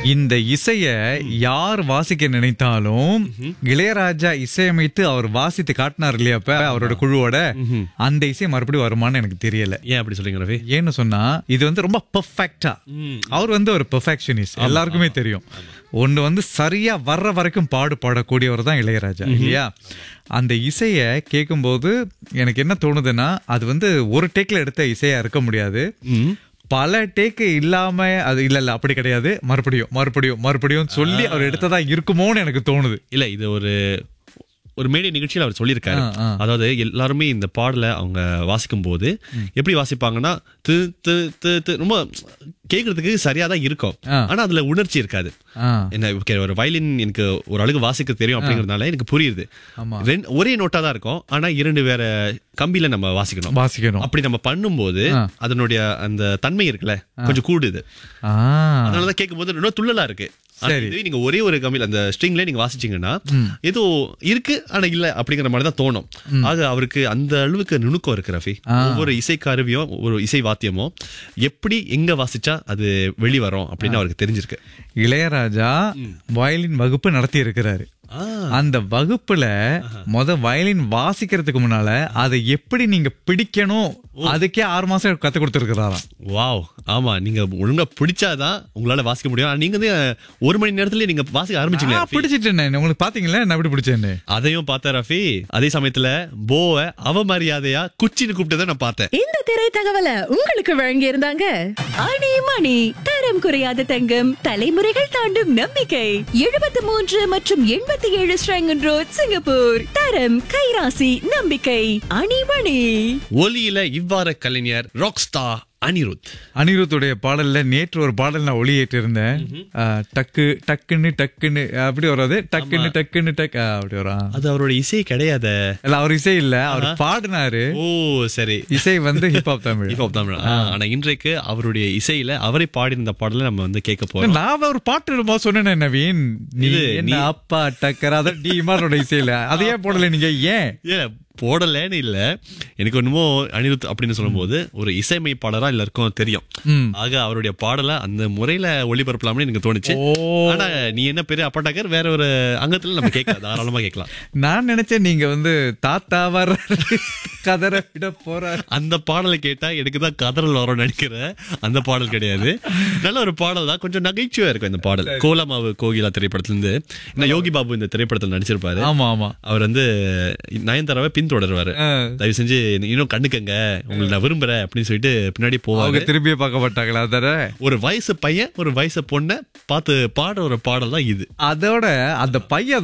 இந்த இசைய யார் வாசிக்க நினைத்தாலும் இளையராஜா இசையமைத்து அவர் வாசித்து காட்டினார் இல்லையா அப்ப அவரோட குழுவோட அந்த இசை மறுபடியும் வருமான்னு எனக்கு தெரியல ஏன் அப்படி சொல்றீங்க ரவி ஏன்னு சொன்னா இது வந்து ரொம்ப பெர்ஃபெக்டா அவர் வந்து ஒரு பெர்ஃபெக்ஷனிஸ்ட் எல்லாருக்குமே தெரியும் ஒண்ணு வந்து சரியா வர்ற வரைக்கும் பாடு பாடக்கூடியவர் தான் இளையராஜா இல்லையா அந்த இசைய கேட்கும்போது எனக்கு என்ன தோணுதுன்னா அது வந்து ஒரு டேக்ல எடுத்த இசையா இருக்க முடியாது பல டேக்கு இல்லாம அது இல்ல இல்ல அப்படி கிடையாது மறுபடியும் மறுபடியும் மறுபடியும் சொல்லி அவர் எடுத்ததா இருக்குமோன்னு எனக்கு தோணுது இல்ல இது ஒரு ஒரு மேடை நிகழ்ச்சியில் அவர் சொல்லியிருக்காரு ஆ, ஆ. அதாவது எல்லாருமே இந்த பாடலை அவங்க வாசிக்கும் போது எப்படி வாசிப்பாங்கன்னா து து து து ரொம்ப கேட்கறதுக்கு சரியா தான் இருக்கும் ஆ. ஆனா அதுல உணர்ச்சி இருக்காது ஆ, என்ன okay, ஒரு வயலின் எனக்கு ஒரு அழகு வாசிக்க தெரியும் அப்படிங்கறதுனால எனக்கு புரியுது ஆமா. ரெண்டு- ஒரே நோட்டா தான் இருக்கும் ஆனா இரண்டு வேற கம்பியில நம்ம வாசிக்கணும் வாசிக்கணும் அப்படி நம்ம பண்ணும்போது ஆ. அதனுடைய அந்த தன்மை இருக்குல்ல கொஞ்சம் கூடுது ஆ, அதனாலதான் கேட்கும்போது இன்னும் துள்ளலா இருக்கு ஆனா சரி. இதுவே நீங்க ஒரே ஒரு கம்பியில் அந்த ஸ்ட்ரிங்ல நீங்க வாசிச்சீங்கன்னா ஏதோ இருக்கு ஆனா இல்ல அப்படிங்கிற மாதிரி தான் தோணும் ஆக அவருக்கு அந்த அளவுக்கு நுணுக்கம் இருக்கு ரஃபி ஒவ்வொரு இசை கருவியும் ஒரு இசை வாத்தியமும் எப்படி எங்க வாசிச்சா அது வெளி வரும் அப்படின்னு அவருக்கு தெரிஞ்சிருக்கு இளையராஜா வயலின் வகுப்பு நடத்தி இருக்கிறாரு அந்த வகுப்புல முத வயலின் வாசிக்கிறதுக்கு முன்னால அதை எப்படி நீங்க பிடிக்கணும் அதுக்கே ஆறு மாசம் கத்து கொடுத்துருக்கிறாராம் வாவ் ஆமா நீங்க ஒழுங்கா பிடிச்சாதான் உங்களால வாசிக்க முடியும் ஆனா நீங்க வந்து ஒரு மணி நேரத்துல நீங்க வாசிக்க ஆரம்பிச்சீங்க ரஃபி. பிடிச்சிட்டேன் உங்களுக்கு பாத்தீங்களா நான் எப்படி பிடிச்சேன்னு அதையும் பார்த்தேன் ரஃபி அதே சமயத்துல போவ அவமரியாதையா குச்சின்னு கூப்பிட்டதை நான் பார்த்தேன் இந்த திரை தகவலை உங்களுக்கு வழங்கி இருந்தாங்க அணி மணி தரம் குறையாத தங்கம் தலைமுறைகள் தாண்டும் நம்பிக்கை எழுபத்தி மூன்று மற்றும் எண்பத்தி ஏழு ஸ்ரங்கன் ரோட் சிங்கப்பூர் தரம் கைராசி நம்பிக்கை அணி மணி ஒலியில இவ்வாறு கலைஞர் ராக் ஸ்டார் அனிருத் அனிருத்துடைய பாடல்ல நேற்று ஒரு பாடல் நான் ஒளியேற்று இருந்தேன் ஆ, டக்கு டக்குன்னு டக்குன்னு அப்படி வராது டக்குன்னு டக்குன்னு டக் ஆ, அப்படி வரும் அது அவரோட இசை கிடையாத இல்ல அவர் இசை இல்ல அவர் பாடினாரு ஓ சரி இசை வந்து ஹிப்ஹாப் தமிழ் ஹிப்ஹாப் தமிழ் ஆ, ஆனா இன்றைக்கு அவருடைய இசையில அவரை பாடியிருந்த பாடலை நம்ம வந்து கேட்க போறோம் நான் ஒரு பாட்டு ரொம்ப சொன்னேன் நவீன் நீ இது என்ன நீ- அப்பா டக்கர் அத டி இமாரோட இசையில அதையே போடல நீங்க ஏன் ஏ போடலன்னு இல்ல எனக்கு என்னமோ அனிருத் அப்படின்னு சொல்லும்போது ஒரு இசையமைப்பாளரா எல்லாருக்கும் தெரியும் ம். ஆக அவருடைய பாடலை அந்த முறையில ஒளிபரப்பலாம்னு எனக்கு தோணுச்சு ஓ ஆனா நீ என்ன பெரிய அப்பாட்டாக்கர் வேற ஒரு அங்கத்துல நம்ம கேட்கலாம் தாராளமா கேட்கலாம் நான் நினைச்சேன் நீங்க வந்து தாத்தா வர கதற விட போறாரு அந்த பாடலை கேட்டா எனக்கு தான் கதறல் வரும்னு நினைக்கிறேன் அந்த பாடல் கிடையாது நல்ல ஒரு பாடல் தான் கொஞ்சம் நகைச்சுவையா இருக்கும் இந்த பாடல் கோலமாவு கோகிலா திரைப்படத்துல இருந்து இந்த யோகி பாபு இந்த திரைப்படத்தில் நடிச்சிருப்பாரு ஆமா ஆமா அவர் வந்து நயன்தாராவை பின்தொடருவாரு ஆ. தயவு செஞ்சு இன்னும் கண்ணுக்கங்க உங்களை நான் விரும்புறேன் அப்படின்னு சொல்லிட்டு பின்னாடி அவங்க போவாங்க திரும்பியே பார்க்க மாட்டாங்களா அதர ஒரு வயசு பையன் ஒரு வயசு பொண்ணை பார்த்து பாடுற ஒரு பாடல் தான் இது அதோட அந்த பையன்